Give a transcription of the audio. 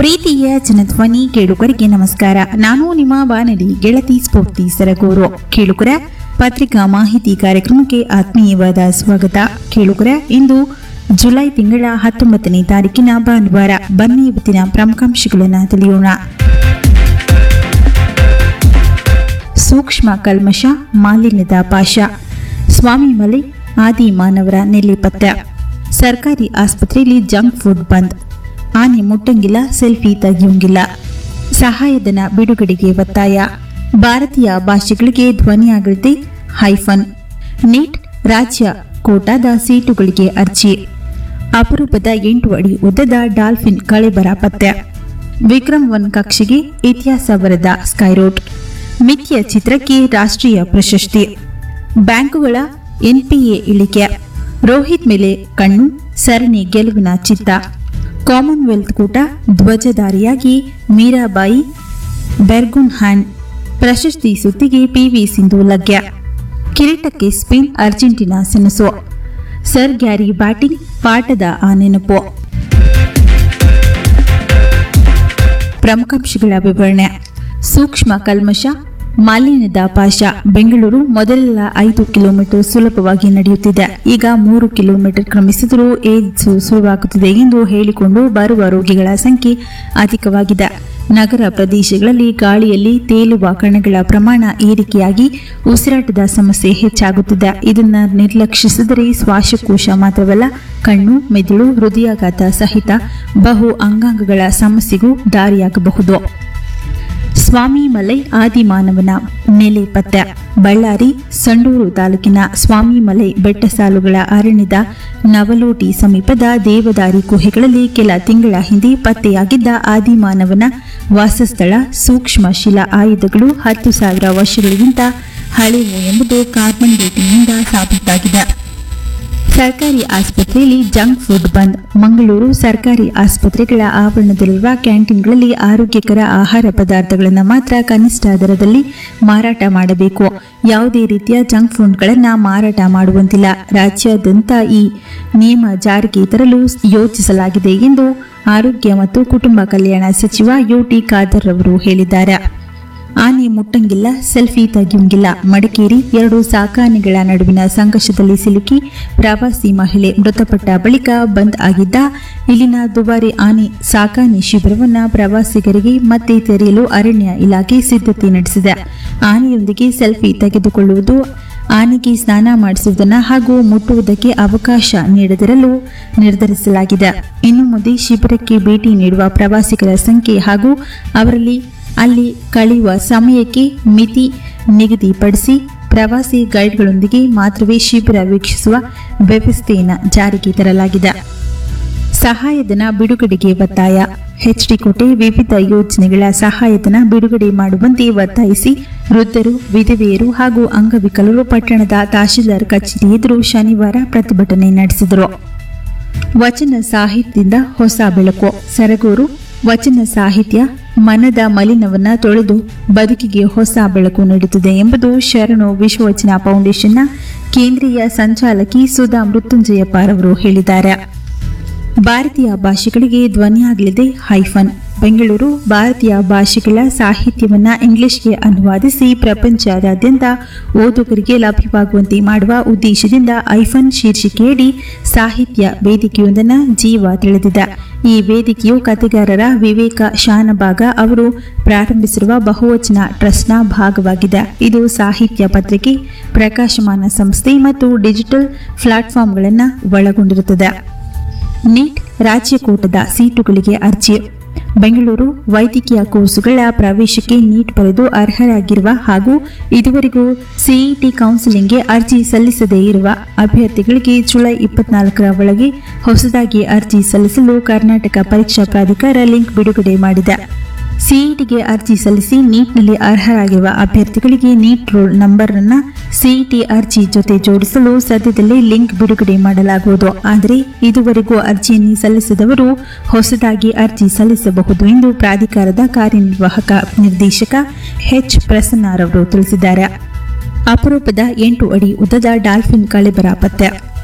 ಪ್ರೀತಿಯ ಜನಧ್ವನಿ ಕೇಳುಗರಿಗೆ ನಮಸ್ಕಾರ ನಾನು ನಿಮ್ಮ ಬಾನಲಿ ಗೆಳತಿ ಸ್ಫೂರ್ತಿ ಸರಗೂರು ಕೇಳುಗರ ಪತ್ರಿಕಾ ಮಾಹಿತಿ ಕಾರ್ಯಕ್ರಮಕ್ಕೆ ಆತ್ಮೀಯವಾದ ಸ್ವಾಗತ ಕೇಳುಗರ ಇಂದು ಜುಲೈ ತಿಂಗಳ ಹತ್ತೊಂಬತ್ತನೇ ತಾರೀಕಿನ ಭಾನುವಾರ ಬನ್ನಿ ಇವತ್ತಿನ ಪ್ರಮುಖಾಂಶಗಳನ್ನು ತಿಳಿಯೋಣ ಸೂಕ್ಷ್ಮ ಕಲ್ಮಶ ಮಾಲಿನ್ಯದ ಪಾಶ ಸ್ವಾಮಿ ಮಲೆ ಆದಿ ಮಾನವರ ನೆಲೆ ಪತ್ತೆ ಸರ್ಕಾರಿ ಆಸ್ಪತ್ರೆಯಲ್ಲಿ ಜಂಕ್ ಫುಡ್ ಬಂದ್ ಆನೆ ಮುಟ್ಟಂಗಿಲ್ಲ ಸೆಲ್ಫಿ ತೆಗೆಯುವಂಗಿಲ್ಲ ಸಹಾಯಧನ ಬಿಡುಗಡೆಗೆ ಒತ್ತಾಯ ಭಾರತೀಯ ಭಾಷೆಗಳಿಗೆ ಧ್ವನಿಯಾಗಲಿದೆ ಹೈಫನ್ ನೀಟ್ ರಾಜ್ಯ ಕೋಟಾದ ಸೀಟುಗಳಿಗೆ ಅರ್ಜಿ ಅಪರೂಪದ ಎಂಟು ಅಡಿ ಉದ್ದದ ಡಾಲ್ಫಿನ್ ಕಳೆಬರ ಪತ್ತೆ ವಿಕ್ರಮ್ ಒನ್ ಕಕ್ಷೆಗೆ ಇತಿಹಾಸ ಬರೆದ ಸ್ಕೈರೋಟ್ ಮಿಥ್ಯ ಚಿತ್ರಕ್ಕೆ ರಾಷ್ಟ್ರೀಯ ಪ್ರಶಸ್ತಿ ಬ್ಯಾಂಕುಗಳ ಎನ್ಪಿಎ ಇಳಿಕೆ ರೋಹಿತ್ ಮೇಲೆ ಕಣ್ಣು ಸರಣಿ ಗೆಲುವಿನ ಚಿತ್ತ ಕಾಮನ್ವೆಲ್ತ್ ಕೂಟ ಧ್ವಜಧಾರಿಯಾಗಿ ಮೀರಾಬಾಯಿ ಬೆರ್ಗುನ್ ಹ್ಯಾಂಡ್ ಪ್ರಶಸ್ತಿ ಸುತ್ತಿಗೆ ಪಿವಿ ಸಿಂಧು ಲಗ್ಯ ಕಿರೀಟಕ್ಕೆ ಸ್ಪಿನ್ ಅರ್ಜೆಂಟೀನಾ ಸೆಣಸು ಸರ್ ಗ್ಯಾರಿ ಬ್ಯಾಟಿಂಗ್ ಪಾಠದ ಆ ನೆನಪು ಪ್ರಮುಖಾಂಶಗಳ ವಿವರಣೆ ಸೂಕ್ಷ್ಮ ಕಲ್ಮಶ ಮಾಲಿನ್ಯದ ಪಾಶ ಬೆಂಗಳೂರು ಮೊದಲೆಲ್ಲ ಐದು ಕಿಲೋಮೀಟರ್ ಸುಲಭವಾಗಿ ನಡೆಯುತ್ತಿದೆ ಈಗ ಮೂರು ಕಿಲೋಮೀಟರ್ ಕ್ರಮಿಸಿದರೂ ಏಡ್ಸ್ ಶುರುವಾಗುತ್ತಿದೆ ಎಂದು ಹೇಳಿಕೊಂಡು ಬರುವ ರೋಗಿಗಳ ಸಂಖ್ಯೆ ಅಧಿಕವಾಗಿದೆ ನಗರ ಪ್ರದೇಶಗಳಲ್ಲಿ ಗಾಳಿಯಲ್ಲಿ ತೇಲುವ ಕಣಗಳ ಪ್ರಮಾಣ ಏರಿಕೆಯಾಗಿ ಉಸಿರಾಟದ ಸಮಸ್ಯೆ ಹೆಚ್ಚಾಗುತ್ತಿದೆ ಇದನ್ನು ನಿರ್ಲಕ್ಷಿಸಿದರೆ ಶ್ವಾಸಕೋಶ ಮಾತ್ರವಲ್ಲ ಕಣ್ಣು ಮೆದುಳು ಹೃದಯಾಘಾತ ಸಹಿತ ಬಹು ಅಂಗಾಂಗಗಳ ಸಮಸ್ಯೆಗೂ ದಾರಿಯಾಗಬಹುದು ಸ್ವಾಮಿ ಮಲೈ ಆದಿಮಾನವನ ನೆಲೆ ಪತ್ತೆ ಬಳ್ಳಾರಿ ಸಂಡೂರು ತಾಲೂಕಿನ ಸ್ವಾಮಿ ಮಲೈ ಬೆಟ್ಟಸಾಲುಗಳ ಅರಣ್ಯದ ನವಲೋಟಿ ಸಮೀಪದ ದೇವದಾರಿ ಗುಹೆಗಳಲ್ಲಿ ಕೆಲ ತಿಂಗಳ ಹಿಂದೆ ಪತ್ತೆಯಾಗಿದ್ದ ಆದಿಮಾನವನ ವಾಸಸ್ಥಳ ಸೂಕ್ಷ್ಮ ಶಿಲಾ ಆಯುಧಗಳು ಹತ್ತು ಸಾವಿರ ವರ್ಷಗಳಿಗಿಂತ ಹಳೆವು ಎಂಬುದು ಕಾರ್ಬನ್ ಡೇಟಿಂಗ್ನಿಂದ ಸಾಬೀತಾಗಿದೆ ಸರ್ಕಾರಿ ಆಸ್ಪತ್ರೆಯಲ್ಲಿ ಜಂಕ್ ಫುಡ್ ಬಂದ್ ಮಂಗಳೂರು ಸರ್ಕಾರಿ ಆಸ್ಪತ್ರೆಗಳ ಆವರಣದಲ್ಲಿರುವ ಕ್ಯಾಂಟೀನ್ಗಳಲ್ಲಿ ಆರೋಗ್ಯಕರ ಆಹಾರ ಪದಾರ್ಥಗಳನ್ನು ಮಾತ್ರ ಕನಿಷ್ಠ ದರದಲ್ಲಿ ಮಾರಾಟ ಮಾಡಬೇಕು ಯಾವುದೇ ರೀತಿಯ ಜಂಕ್ ಫುಡ್ಗಳನ್ನು ಮಾರಾಟ ಮಾಡುವಂತಿಲ್ಲ ರಾಜ್ಯಾದ್ಯಂತ ಈ ನಿಯಮ ಜಾರಿಗೆ ತರಲು ಯೋಜಿಸಲಾಗಿದೆ ಎಂದು ಆರೋಗ್ಯ ಮತ್ತು ಕುಟುಂಬ ಕಲ್ಯಾಣ ಸಚಿವ ಯುಟಿ ಖಾದರ್ ಅವರು ಹೇಳಿದ್ದಾರೆ ಆನೆ ಮುಟ್ಟಂಗಿಲ್ಲ ಸೆಲ್ಫಿ ತೆಗೆಯುವಂಗಿಲ್ಲ ಮಡಿಕೇರಿ ಎರಡು ಸಾಕಾನೆಗಳ ನಡುವಿನ ಸಂಘರ್ಷದಲ್ಲಿ ಸಿಲುಕಿ ಪ್ರವಾಸಿ ಮಹಿಳೆ ಮೃತಪಟ್ಟ ಬಳಿಕ ಬಂದ್ ಆಗಿದ್ದ ಇಲ್ಲಿನ ದುಬಾರಿ ಆನೆ ಸಾಕಾನೆ ಶಿಬಿರವನ್ನ ಪ್ರವಾಸಿಗರಿಗೆ ಮತ್ತೆ ತೆರೆಯಲು ಅರಣ್ಯ ಇಲಾಖೆ ಸಿದ್ಧತೆ ನಡೆಸಿದೆ ಆನೆಯೊಂದಿಗೆ ಸೆಲ್ಫಿ ತೆಗೆದುಕೊಳ್ಳುವುದು ಆನೆಗೆ ಸ್ನಾನ ಮಾಡಿಸುವುದನ್ನು ಹಾಗೂ ಮುಟ್ಟುವುದಕ್ಕೆ ಅವಕಾಶ ನೀಡದಿರಲು ನಿರ್ಧರಿಸಲಾಗಿದೆ ಇನ್ನು ಮುಂದೆ ಶಿಬಿರಕ್ಕೆ ಭೇಟಿ ನೀಡುವ ಪ್ರವಾಸಿಗರ ಸಂಖ್ಯೆ ಹಾಗೂ ಅವರಲ್ಲಿ ಅಲ್ಲಿ ಕಳೆಯುವ ಸಮಯಕ್ಕೆ ಮಿತಿ ನಿಗದಿಪಡಿಸಿ ಪ್ರವಾಸಿ ಗೈಡ್ಗಳೊಂದಿಗೆ ಮಾತ್ರವೇ ಶಿಬಿರ ವೀಕ್ಷಿಸುವ ವ್ಯವಸ್ಥೆಯನ್ನು ಜಾರಿಗೆ ತರಲಾಗಿದೆ ಸಹಾಯಧನ ಬಿಡುಗಡೆಗೆ ಒತ್ತಾಯ ಎಚ್ಡಿ ಕೋಟೆ ವಿವಿಧ ಯೋಜನೆಗಳ ಸಹಾಯಧನ ಬಿಡುಗಡೆ ಮಾಡುವಂತೆ ಒತ್ತಾಯಿಸಿ ವೃದ್ಧರು ವಿಧವೆಯರು ಹಾಗೂ ಅಂಗವಿಕಲರು ಪಟ್ಟಣದ ತಹಶೀಲ್ದಾರ್ ಕಚೇರಿ ಎದುರು ಶನಿವಾರ ಪ್ರತಿಭಟನೆ ನಡೆಸಿದರು ವಚನ ಸಾಹಿತ್ಯದಿಂದ ಹೊಸ ಬೆಳಕು ಸರಗೂರು ವಚನ ಸಾಹಿತ್ಯ ಮನದ ಮಲಿನವನ್ನ ತೊಳೆದು ಬದುಕಿಗೆ ಹೊಸ ಬೆಳಕು ನೀಡುತ್ತದೆ ಎಂಬುದು ಶರಣು ವಿಶ್ವವಚನ ಫೌಂಡೇಶನ್ನ ಕೇಂದ್ರೀಯ ಸಂಚಾಲಕಿ ಸುಧಾ ಮೃತ್ಯುಂಜಯಪ್ಪರವರು ಹೇಳಿದ್ದಾರೆ ಭಾರತೀಯ ಭಾಷೆಗಳಿಗೆ ಧ್ವನಿಯಾಗಲಿದೆ ಹೈಫನ್ ಬೆಂಗಳೂರು ಭಾರತೀಯ ಭಾಷೆಗಳ ಸಾಹಿತ್ಯವನ್ನ ಇಂಗ್ಲಿಷ್ಗೆ ಅನುವಾದಿಸಿ ಪ್ರಪಂಚದಾದ್ಯಂತ ಓದುಗರಿಗೆ ಲಭ್ಯವಾಗುವಂತೆ ಮಾಡುವ ಉದ್ದೇಶದಿಂದ ಐಫನ್ ಶೀರ್ಷಿಕೆಯಡಿ ಸಾಹಿತ್ಯ ವೇದಿಕೆಯೊಂದನ್ನು ಜೀವ ತಿಳಿದಿದೆ ಈ ವೇದಿಕೆಯು ಕಥೆಗಾರರ ವಿವೇಕ ಶಾನಭಾಗ ಅವರು ಪ್ರಾರಂಭಿಸಿರುವ ಬಹುವಚನ ಟ್ರಸ್ಟ್ನ ಭಾಗವಾಗಿದೆ ಇದು ಸಾಹಿತ್ಯ ಪತ್ರಿಕೆ ಪ್ರಕಾಶಮಾನ ಸಂಸ್ಥೆ ಮತ್ತು ಡಿಜಿಟಲ್ ಪ್ಲಾಟ್ಫಾರ್ಮ್ಗಳನ್ನು ಒಳಗೊಂಡಿರುತ್ತದೆ ನೀಟ್ ರಾಜ್ಯ ಕೋಟದ ಸೀಟುಗಳಿಗೆ ಅರ್ಜಿ ಬೆಂಗಳೂರು ವೈದ್ಯಕೀಯ ಕೋರ್ಸುಗಳ ಪ್ರವೇಶಕ್ಕೆ ನೀಟ್ ಬರೆದು ಅರ್ಹರಾಗಿರುವ ಹಾಗೂ ಇದುವರೆಗೂ ಸಿಇಟಿ ಕೌನ್ಸಿಲಿಂಗ್ಗೆ ಅರ್ಜಿ ಸಲ್ಲಿಸದೇ ಇರುವ ಅಭ್ಯರ್ಥಿಗಳಿಗೆ ಜುಲೈ ಇಪ್ಪತ್ನಾಲ್ಕರ ಒಳಗೆ ಹೊಸದಾಗಿ ಅರ್ಜಿ ಸಲ್ಲಿಸಲು ಕರ್ನಾಟಕ ಪರೀಕ್ಷಾ ಪ್ರಾಧಿಕಾರ ಲಿಂಕ್ ಬಿಡುಗಡೆ ಮಾಡಿದೆ ಸಿಇಟಿಗೆ ಅರ್ಜಿ ಸಲ್ಲಿಸಿ ನೀಟ್ನಲ್ಲಿ ಅರ್ಹರಾಗಿರುವ ಅಭ್ಯರ್ಥಿಗಳಿಗೆ ನೀಟ್ ರೋಲ್ ನಂಬರ್ ಅನ್ನ ಸಿಇಟಿ ಅರ್ಜಿ ಜೊತೆ ಜೋಡಿಸಲು ಸದ್ಯದಲ್ಲೇ ಲಿಂಕ್ ಬಿಡುಗಡೆ ಮಾಡಲಾಗುವುದು ಆದರೆ ಇದುವರೆಗೂ ಅರ್ಜಿಯನ್ನು ಸಲ್ಲಿಸದವರು ಹೊಸದಾಗಿ ಅರ್ಜಿ ಸಲ್ಲಿಸಬಹುದು ಎಂದು ಪ್ರಾಧಿಕಾರದ ಕಾರ್ಯನಿರ್ವಾಹಕ ನಿರ್ದೇಶಕ ಎಚ್ ಪ್ರಸನ್ನರವರು ತಿಳಿಸಿದ್ದಾರೆ ಅಪರೂಪದ ಎಂಟು ಅಡಿ ಉದ್ದದ ಡಾಲ್ಫಿನ್ ಕಳೆಬರ ಪತ್ತೆ